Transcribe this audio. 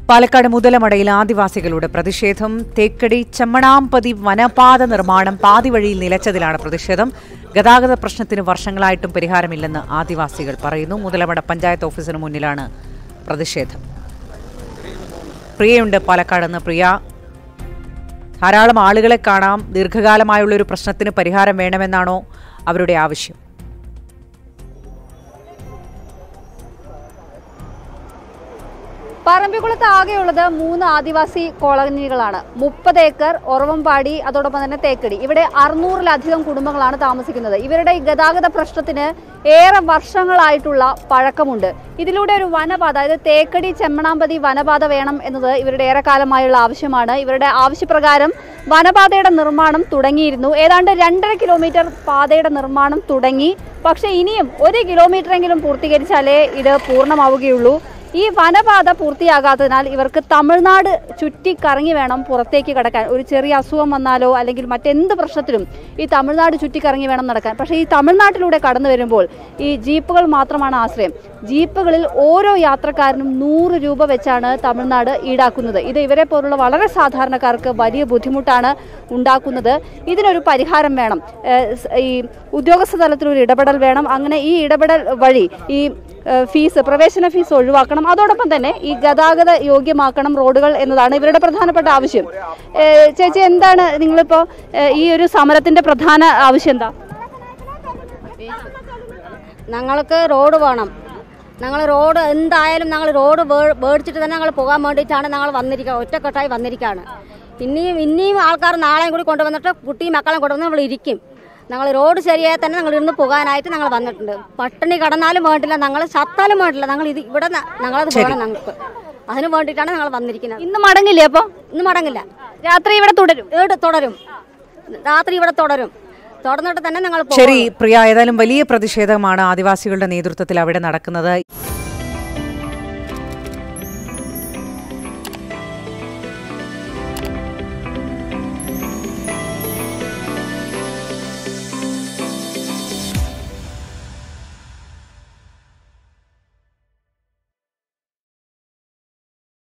പാലക്കാട് മുതലമടയിൽ ആദിവാസികളുടെ പ്രതിഷേധം തേക്കടി ചെമ്മണാമ്പതി വനപാത നിർമ്മാണം പാതി വഴിയിൽ നിലച്ചതിലാണ് പ്രതിഷേധം ഗതാഗത പ്രശ്നത്തിന് വർഷങ്ങളായിട്ടും പരിഹാരമില്ലെന്ന് ആദിവാസികൾ പറയുന്നു മുതലമട പഞ്ചായത്ത് ഓഫീസിന് മുന്നിലാണ് പ്രതിഷേധം പ്രിയയുണ്ട് പാലക്കാട് നിന്ന് പ്രിയ ധാരാളം ആളുകളെ കാണാം ദീർഘകാലമായുള്ള ഒരു പ്രശ്നത്തിന് പരിഹാരം വേണമെന്നാണോ അവരുടെ ആവശ്യം പറമ്പിക്കുളത്ത് ആകെയുള്ളത് മൂന്ന് ആദിവാസി കോളനികളാണ് മുപ്പത് ഏക്കർ ഒറവമ്പാടി അതോടൊപ്പം തന്നെ തേക്കടി ഇവിടെ അറുന്നൂറിലധികം കുടുംബങ്ങളാണ് താമസിക്കുന്നത് ഇവരുടെ ഈ ഗതാഗത പ്രശ്നത്തിന് ഏറെ വർഷങ്ങളായിട്ടുള്ള പഴക്കമുണ്ട് ഇതിലൂടെ ഒരു വനപാത അതായത് തേക്കടി ചെമ്മണാമ്പതി വനപാത വേണം എന്നത് ഇവരുടെ ഏറെക്കാലമായുള്ള ആവശ്യമാണ് ഇവരുടെ ആവശ്യപ്രകാരം വനപാതയുടെ നിർമ്മാണം തുടങ്ങിയിരുന്നു ഏതാണ്ട് രണ്ടര കിലോമീറ്റർ പാതയുടെ നിർമ്മാണം തുടങ്ങി പക്ഷേ ഇനിയും ഒരു കിലോമീറ്ററെങ്കിലും പൂർത്തീകരിച്ചാലേ ഇത് പൂർണ്ണമാവുകയുള്ളൂ ഈ വനപാത പൂർത്തിയാകാത്തതിനാൽ ഇവർക്ക് തമിഴ്നാട് ചുറ്റിക്കറങ്ങി വേണം പുറത്തേക്ക് കടക്കാൻ ഒരു ചെറിയ അസുഖം വന്നാലോ അല്ലെങ്കിൽ മറ്റെന്ത് പ്രശ്നത്തിലും ഈ തമിഴ്നാട് ചുറ്റിക്കറങ്ങി വേണം നടക്കാൻ പക്ഷേ ഈ തമിഴ്നാട്ടിലൂടെ കടന്നു വരുമ്പോൾ ഈ ജീപ്പുകൾ മാത്രമാണ് ആശ്രയം ജീപ്പുകളിൽ ഓരോ യാത്രക്കാരനും നൂറ് രൂപ വെച്ചാണ് തമിഴ്നാട് ഈടാക്കുന്നത് ഇത് ഇവരെ പോലുള്ള വളരെ സാധാരണക്കാർക്ക് വലിയ ബുദ്ധിമുട്ടാണ് ഉണ്ടാക്കുന്നത് ഇതിനൊരു പരിഹാരം വേണം ഏഹ് സ് ഈ ഉദ്യോഗസ്ഥ തലത്തിൽ ഒരു ഇടപെടൽ വേണം അങ്ങനെ ഈ ഇടപെടൽ വഴി ഈ ഏഹ് ഫീസ് പ്രവേശന ഫീസ് ഒഴിവാക്കണം അതോടൊപ്പം തന്നെ ഈ ഗതാഗത യോഗ്യമാക്കണം റോഡുകൾ എന്നതാണ് ഇവരുടെ പ്രധാനപ്പെട്ട ആവശ്യം ഏഹ് ചേച്ചി എന്താണ് നിങ്ങളിപ്പോൾ ഏഹ് ഈ ഒരു സമരത്തിന്റെ പ്രധാന ആവശ്യം എന്താ ഞങ്ങൾക്ക് റോഡ് വേണം ഞങ്ങൾ റോഡ് എന്തായാലും ഞങ്ങൾ റോഡ് വേ- മേടിച്ചിട്ട് തന്നെ ഞങ്ങൾ പോകാൻ വേണ്ടിയിട്ടാണ് ഞങ്ങൾ വന്നിരിക്കുക ഒറ്റക്കെട്ടായി വന്നിരിക്കുകയാണ് ഇനിയും ഇനിയും ആൾക്കാർ നാളെയും കൂടി കൊണ്ടുവന്നിട്ട് കുട്ടിയും മക്കളെയും കൊണ്ടുവന്ന് നമ്മൾ ഇരിക്കും ഞങ്ങൾ റോഡ് ശരിയായി തന്നെ ഞങ്ങൾ ഇന്ന് പോകാനായിട്ട് ഞങ്ങൾ വന്നിട്ടുണ്ട് പട്ടിണി കടന്നാലും വേണ്ടില്ല ഞങ്ങൾ ചത്താലും വേണ്ടില്ല ഞങ്ങൾ ഇത് ഇവിടെ ന- ഞങ്ങളത് വേണം ഞങ്ങൾക്ക് അതിന് വേണ്ടിയിട്ടാണ് ഞങ്ങൾ വന്നിരിക്കുന്നത് ഇന്ന് മടങ്ങില്ലേ അപ്പോൾ ഇന്ന് മടങ്ങില്ല രാത്രി ഇവിടെ തുടരും ഇവിടെ തുടരും രാത്രി ഇവിടെ തുടരും തുടർന്നിട്ട് തന്നെ ഞങ്ങൾ പോകും ശരി പ്രിയ ഏതായാലും വലിയ പ്രതിഷേധമാണ് ആദിവാസികളുടെ നേതൃത്വത്തിൽ അവിടെ നടക്കുന്നത്